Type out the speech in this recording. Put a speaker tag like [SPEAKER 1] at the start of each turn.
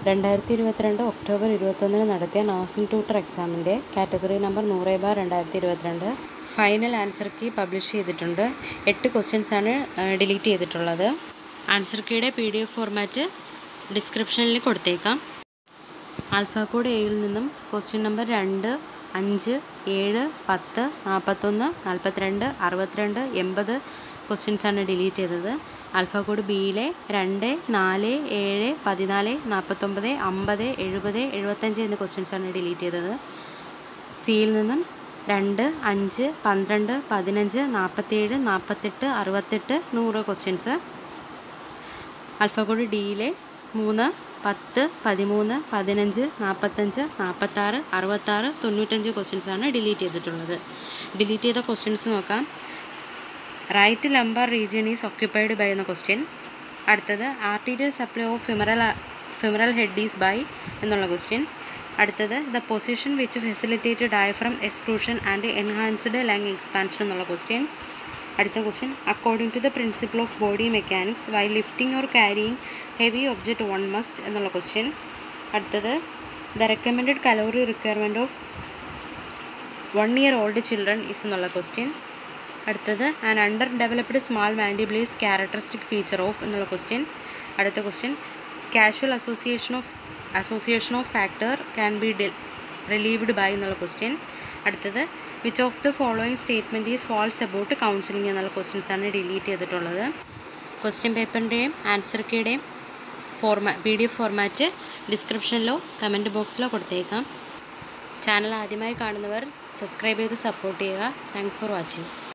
[SPEAKER 1] രണ്ടായിരത്തി ഇരുപത്തിരണ്ട് ഒക്ടോബർ ഇരുപത്തൊന്നിന് നടത്തിയ നഴ്സിംഗ് ട്യൂട്ടർ എക്സാമിൻ്റെ കാറ്റഗറി നമ്പർ നൂറ് ബാർ രണ്ടായിരത്തി ഇരുപത്തിരണ്ട് ഫൈനൽ ആൻസർ കീ പബ്ലിഷ് ചെയ്തിട്ടുണ്ട് എട്ട് ക്വസ്റ്റ്യൻസാണ് ഡിലീറ്റ് ചെയ്തിട്ടുള്ളത് ആൻസർ കീയുടെ പി ഡി എഫ് ഫോർമാറ്റ് ഡിസ്ക്രിപ്ഷനിൽ കൊടുത്തേക്കാം ആൽഫ കോഡ് എയിൽ നിന്നും ക്വസ്റ്റ്യൻ നമ്പർ രണ്ട് അഞ്ച് ഏഴ് പത്ത് നാൽപ്പത്തൊന്ന് നാൽപ്പത്തിരണ്ട് അറുപത്തിരണ്ട് എൺപത് ക്വസ്റ്റ്യൻസാണ് ഡിലീറ്റ് ചെയ്തത് ആൽഫ കോഡ് ബിയിലെ രണ്ട് നാല് ഏഴ് പതിനാല് നാൽപ്പത്തൊമ്പത് അമ്പത് എഴുപത് എഴുപത്തഞ്ച് എന്നീ ക്വസ്റ്റ്യൻസാണ് ഡിലീറ്റ് ചെയ്തത് സിയിൽ നിന്നും രണ്ട് അഞ്ച് പന്ത്രണ്ട് പതിനഞ്ച് നാൽപ്പത്തേഴ് നാൽപ്പത്തെട്ട് അറുപത്തെട്ട് നൂറ് ക്വസ്റ്റ്യൻസ് ആൽഫകോഡ് ഡിയിലെ മൂന്ന് പത്ത് പതിമൂന്ന് പതിനഞ്ച് നാൽപ്പത്തഞ്ച് നാൽപ്പത്താറ് അറുപത്താറ് തൊണ്ണൂറ്റഞ്ച് ക്വസ്റ്റ്യൻസാണ് ഡിലീറ്റ് ചെയ്തിട്ടുള്ളത് ഡിലീറ്റ് ചെയ്ത ക്വസ്റ്റ്യൻസ് നോക്കാം right lumbar region is occupied by എന്ന ക്വസ്റ്റ്യൻ അടുത്തത് arterial supply of femoral femoral head is by എന്നുള്ള ക്വസ്റ്റ്യൻ അടുത്തത് the position which facilitate diaphragm exclusion and enhanced lung expansion എന്നുള്ള ക്വസ്റ്റ്യൻ അടുത്ത question according to the principle of body mechanics why lifting or carrying heavy object one must എന്നുള്ള question അടുത്തത് the recommended calorie requirement of one year old children is എന്നുള്ള question അടുത്തത് an under developed small mandible is characteristic feature of എന്നുള്ള question അടുത്ത question casual association of association of factor can be derived by എന്നുള്ള question അടുത്തത് which of the following statement is false about counselling എന്നുള്ള ക്വസ്റ്റ്യൻസാണ് delete ചെയ്തിട്ടുള്ളത് question പേപ്പറിൻ്റെയും answer കീയുടെയും ഫോർമാ പി ഡി എഫ് ഫോർമാറ്റ് ഡിസ്ക്രിപ്ഷനിലോ കമൻറ്റ് ബോക്സിലോ കൊടുത്തേക്കാം ചാനൽ ആദ്യമായി കാണുന്നവർ സബ്സ്ക്രൈബ് ചെയ്ത് സപ്പോർട്ട് ചെയ്യുക താങ്ക്സ് ഫോർ വാച്ചിങ്